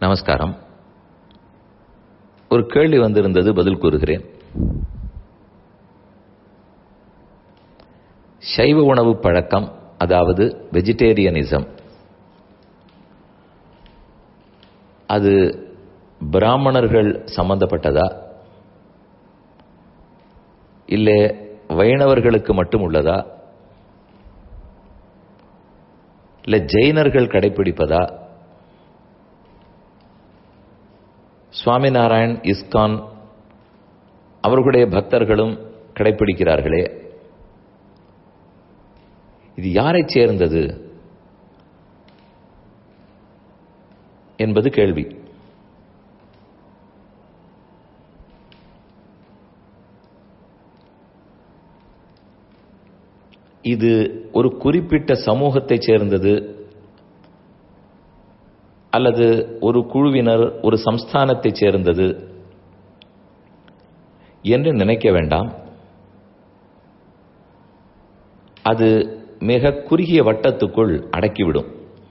நமஸ்காரம் ஒரு கேள்வி வந்திருந்தது பதில் கூறுகிறேன் சைவ உணவு பழக்கம் அதாவது வெஜிடேரியனிசம் அது பிராமணர்கள் சம்பந்தப்பட்டதா இல்லை வைணவர்களுக்கு மட்டும் உள்ளதா இல்லை ஜெயினர்கள் கடைபிடிப்பதா சுவாமிநாராயண் இஸ்கான் அவர்களுடைய பக்தர்களும் கடைபிடிக்கிறார்களே இது யாரைச் சேர்ந்தது என்பது கேள்வி இது ஒரு குறிப்பிட்ட சமூகத்தைச் சேர்ந்தது அல்லது ஒரு குழுவினர் ஒரு சம்ஸ்தானத்தைச் சேர்ந்தது என்று நினைக்க வேண்டாம் அது மிக குறுகிய வட்டத்துக்குள் அடக்கிவிடும்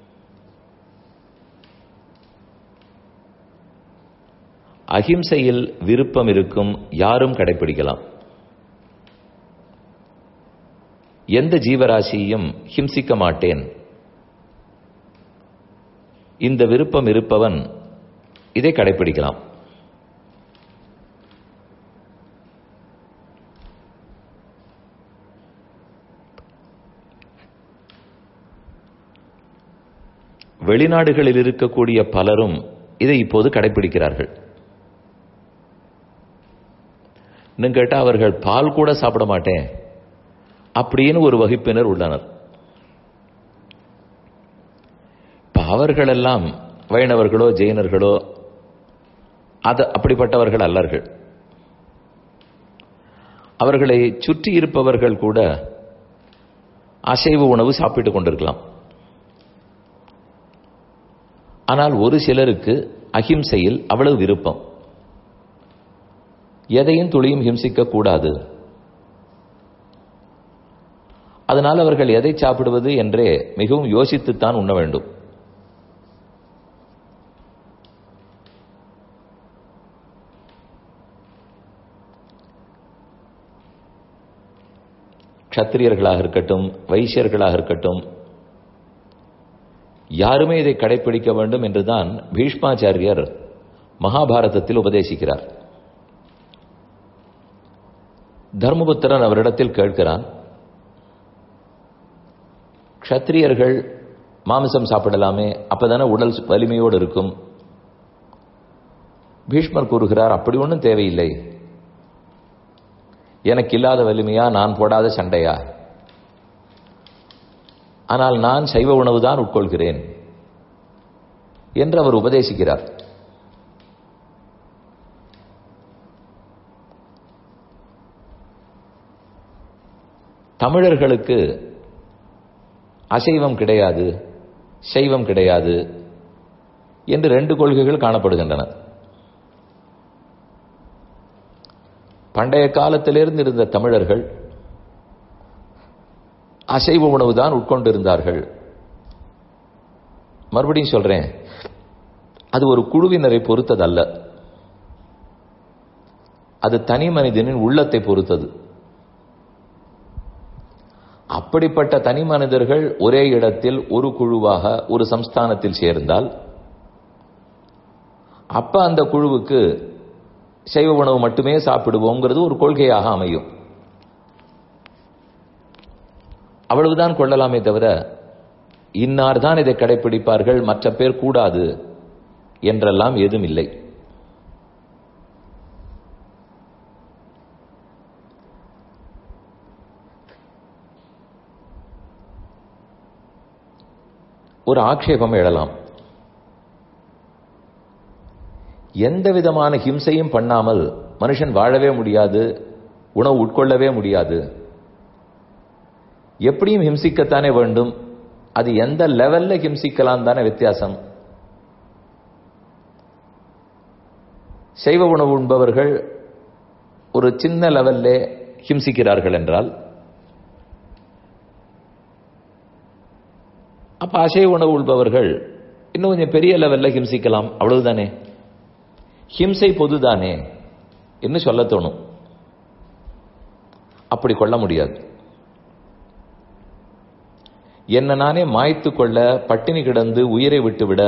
அகிம்சையில் விருப்பம் இருக்கும் யாரும் கடைபிடிக்கலாம் எந்த ஜீவராசியையும் ஹிம்சிக்க மாட்டேன் இந்த விருப்பம் இருப்பவன் இதை கடைபிடிக்கலாம் வெளிநாடுகளில் இருக்கக்கூடிய பலரும் இதை இப்போது கடைபிடிக்கிறார்கள் இன்னும் கேட்டால் அவர்கள் பால் கூட சாப்பிட மாட்டேன் அப்படின்னு ஒரு வகுப்பினர் உள்ளனர் இப்ப அவர்களெல்லாம் வைணவர்களோ ஜெயினர்களோ அது அப்படிப்பட்டவர்கள் அல்லர்கள் அவர்களை சுற்றி இருப்பவர்கள் கூட அசைவ உணவு சாப்பிட்டுக் கொண்டிருக்கலாம் ஆனால் ஒரு சிலருக்கு அஹிம்சையில் அவ்வளவு விருப்பம் எதையும் துளியும் ஹிம்சிக்க கூடாது அதனால் அவர்கள் எதை சாப்பிடுவது என்றே மிகவும் யோசித்துத்தான் உண்ண வேண்டும் க்ஷத்திரியர்களாக இருக்கட்டும் வைசியர்களாக இருக்கட்டும் யாருமே இதை கடைபிடிக்க வேண்டும் என்றுதான் பீஷ்மாச்சாரியர் மகாபாரதத்தில் உபதேசிக்கிறார் தர்மபுத்திரன் அவரிடத்தில் கேட்கிறான் க்ஷத்திரியர்கள் மாமிசம் சாப்பிடலாமே அப்பதானே உடல் வலிமையோடு இருக்கும் பீஷ்மர் கூறுகிறார் அப்படி ஒன்றும் தேவையில்லை எனக்கு இல்லாத வலிமையா நான் போடாத சண்டையா ஆனால் நான் சைவ உணவு தான் உட்கொள்கிறேன் என்று அவர் உபதேசிக்கிறார் தமிழர்களுக்கு அசைவம் கிடையாது சைவம் கிடையாது என்று ரெண்டு கொள்கைகள் காணப்படுகின்றன பண்டைய காலத்திலிருந்து இருந்த தமிழர்கள் அசைவ உணவு தான் உட்கொண்டிருந்தார்கள் மறுபடியும் சொல்றேன் அது ஒரு குழுவினரை பொறுத்ததல்ல அது தனி மனிதனின் உள்ளத்தை பொறுத்தது அப்படிப்பட்ட தனி மனிதர்கள் ஒரே இடத்தில் ஒரு குழுவாக ஒரு சம்ஸ்தானத்தில் சேர்ந்தால் அப்ப அந்த குழுவுக்கு சைவ உணவு மட்டுமே சாப்பிடுவோங்கிறது ஒரு கொள்கையாக அமையும் அவ்வளவுதான் கொள்ளலாமே தவிர இன்னார் தான் இதை கடைபிடிப்பார்கள் மற்ற பேர் கூடாது என்றெல்லாம் ஏதும் இல்லை ஒரு ஆக்ஷேபம் எழலாம் எந்த விதமான ஹிம்சையும் பண்ணாமல் மனுஷன் வாழவே முடியாது உணவு உட்கொள்ளவே முடியாது எப்படியும் ஹிம்சிக்கத்தானே வேண்டும் அது எந்த லெவல்ல ஹிம்சிக்கலாம் தானே வித்தியாசம் சைவ உணவு உண்பவர்கள் ஒரு சின்ன லெவல்ல ஹிம்சிக்கிறார்கள் என்றால் அப்ப அசைவ உணவு உண்பவர்கள் இன்னும் கொஞ்சம் பெரிய லெவல்ல ஹிம்சிக்கலாம் அவ்வளவுதானே ஹிம்சை பொதுதானே என்று சொல்ல தோணும் அப்படி கொள்ள முடியாது என்ன நானே மாய்த்து கொள்ள பட்டினி கிடந்து உயிரை விட்டுவிட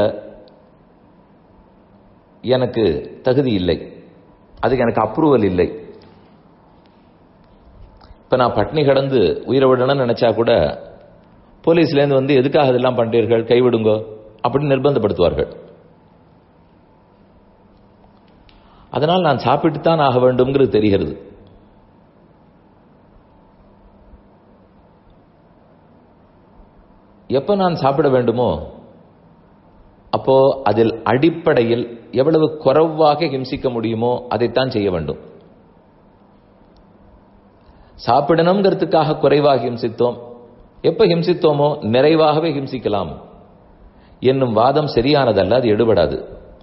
எனக்கு தகுதி இல்லை அதுக்கு எனக்கு அப்ரூவல் இல்லை இப்ப நான் பட்டினி கிடந்து உயிரை விடணும்னு நினைச்சா கூட போலீஸ்லேருந்து வந்து எதுக்காக இதெல்லாம் பண்றீர்கள் கைவிடுங்கோ அப்படின்னு நிர்பந்தப்படுத்துவார்கள் அதனால் நான் சாப்பிட்டுத்தான் ஆக வேண்டும்ங்கிறது தெரிகிறது எப்ப நான் சாப்பிட வேண்டுமோ அப்போ அதில் அடிப்படையில் எவ்வளவு குறைவாக ஹிம்சிக்க முடியுமோ அதைத்தான் செய்ய வேண்டும் சாப்பிடணுங்கிறதுக்காக குறைவாக ஹிம்சித்தோம் எப்ப ஹிம்சித்தோமோ நிறைவாகவே ஹிம்சிக்கலாம் என்னும் வாதம் சரியானதல்ல அது எடுபடாது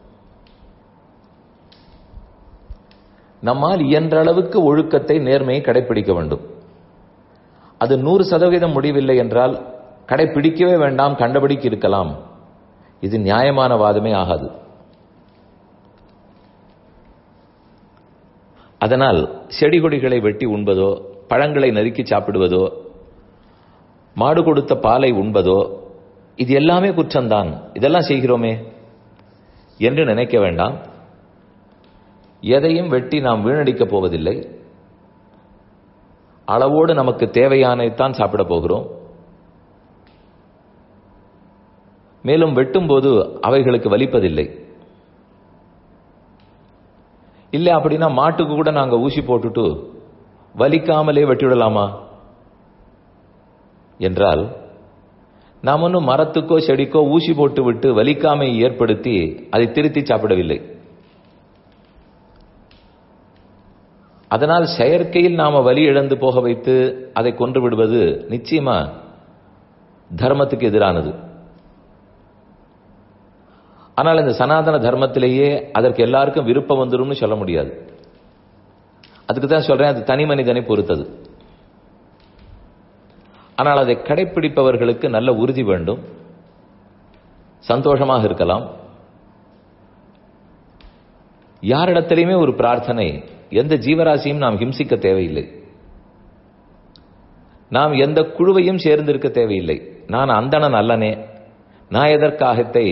நம்மால் இயன்ற அளவுக்கு ஒழுக்கத்தை நேர்மையை கடைபிடிக்க வேண்டும் அது நூறு சதவீதம் முடிவில்லை என்றால் கடைபிடிக்கவே வேண்டாம் கண்டபடிக்கு இருக்கலாம் இது நியாயமான வாதமே ஆகாது அதனால் செடி கொடிகளை வெட்டி உண்பதோ பழங்களை நறுக்கி சாப்பிடுவதோ மாடு கொடுத்த பாலை உண்பதோ இது எல்லாமே குற்றம்தான் இதெல்லாம் செய்கிறோமே என்று நினைக்க வேண்டாம் எதையும் வெட்டி நாம் வீணடிக்கப் போவதில்லை அளவோடு நமக்கு தேவையானதைத்தான் சாப்பிட போகிறோம் மேலும் வெட்டும்போது அவைகளுக்கு வலிப்பதில்லை இல்லை அப்படின்னா மாட்டுக்கு கூட நாங்க ஊசி போட்டுட்டு வலிக்காமலே வெட்டிவிடலாமா என்றால் நாம் ஒன்றும் மரத்துக்கோ செடிக்கோ ஊசி போட்டு விட்டு வலிக்காமை ஏற்படுத்தி அதை திருத்தி சாப்பிடவில்லை அதனால் செயற்கையில் நாம வலி இழந்து போக வைத்து அதை கொன்று விடுவது நிச்சயமா தர்மத்துக்கு எதிரானது ஆனால் இந்த சனாதன தர்மத்திலேயே அதற்கு எல்லாருக்கும் விருப்பம் வந்துரும்னு சொல்ல முடியாது அதுக்கு தான் சொல்றேன் அது தனி மனிதனை பொறுத்தது ஆனால் அதை கடைபிடிப்பவர்களுக்கு நல்ல உறுதி வேண்டும் சந்தோஷமாக இருக்கலாம் யாரிடத்திலையுமே ஒரு பிரார்த்தனை எந்த ஜீவராசியும் நாம் ஹிம்சிக்க தேவையில்லை நாம் எந்த குழுவையும் சேர்ந்திருக்க தேவையில்லை நான் அந்தணன் அல்லனே நான் எதற்காகத்தை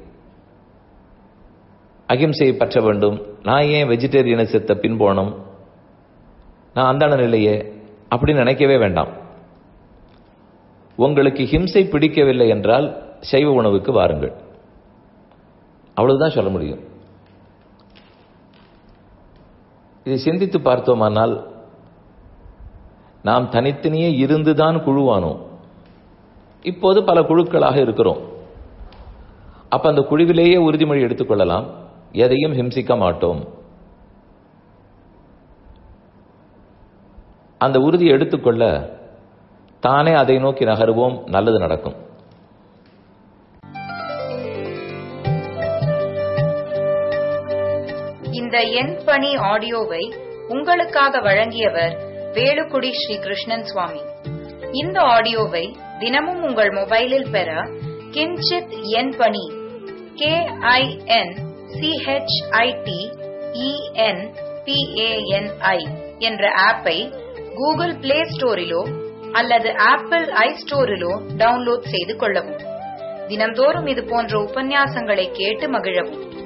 அகிம்சையை பற்ற வேண்டும் நான் ஏன் வெஜிடேரியனிசத்தை பின்போணும் நான் அந்தணன் இல்லையே அப்படின்னு நினைக்கவே வேண்டாம் உங்களுக்கு ஹிம்சை பிடிக்கவில்லை என்றால் சைவ உணவுக்கு வாருங்கள் அவ்வளவுதான் சொல்ல முடியும் இதை சிந்தித்து பார்த்தோமானால் நாம் தனித்தனியே இருந்துதான் குழுவானோம் இப்போது பல குழுக்களாக இருக்கிறோம் அப்ப அந்த குழுவிலேயே உறுதிமொழி எடுத்துக்கொள்ளலாம் எதையும் ஹிம்சிக்க மாட்டோம் அந்த உறுதி எடுத்துக்கொள்ள தானே அதை நோக்கி நகருவோம் நல்லது நடக்கும் இந்த எண் பணி ஆடியோவை உங்களுக்காக வழங்கியவர் வேலுக்குடி ஸ்ரீ கிருஷ்ணன் சுவாமி இந்த ஆடியோவை தினமும் உங்கள் மொபைலில் பெற கிஞ்சித் எண் பணி கே ஐ என் சிஹெச்ஐடி இஎன் பிஏஎன்ஐ என்ற ஆப்பை கூகுள் பிளே ஸ்டோரிலோ அல்லது ஆப்பிள் ஐ ஸ்டோரிலோ டவுன்லோட் செய்து கொள்ளவும் தினம்தோறும் இது போன்ற உபன்யாசங்களை கேட்டு மகிழவும்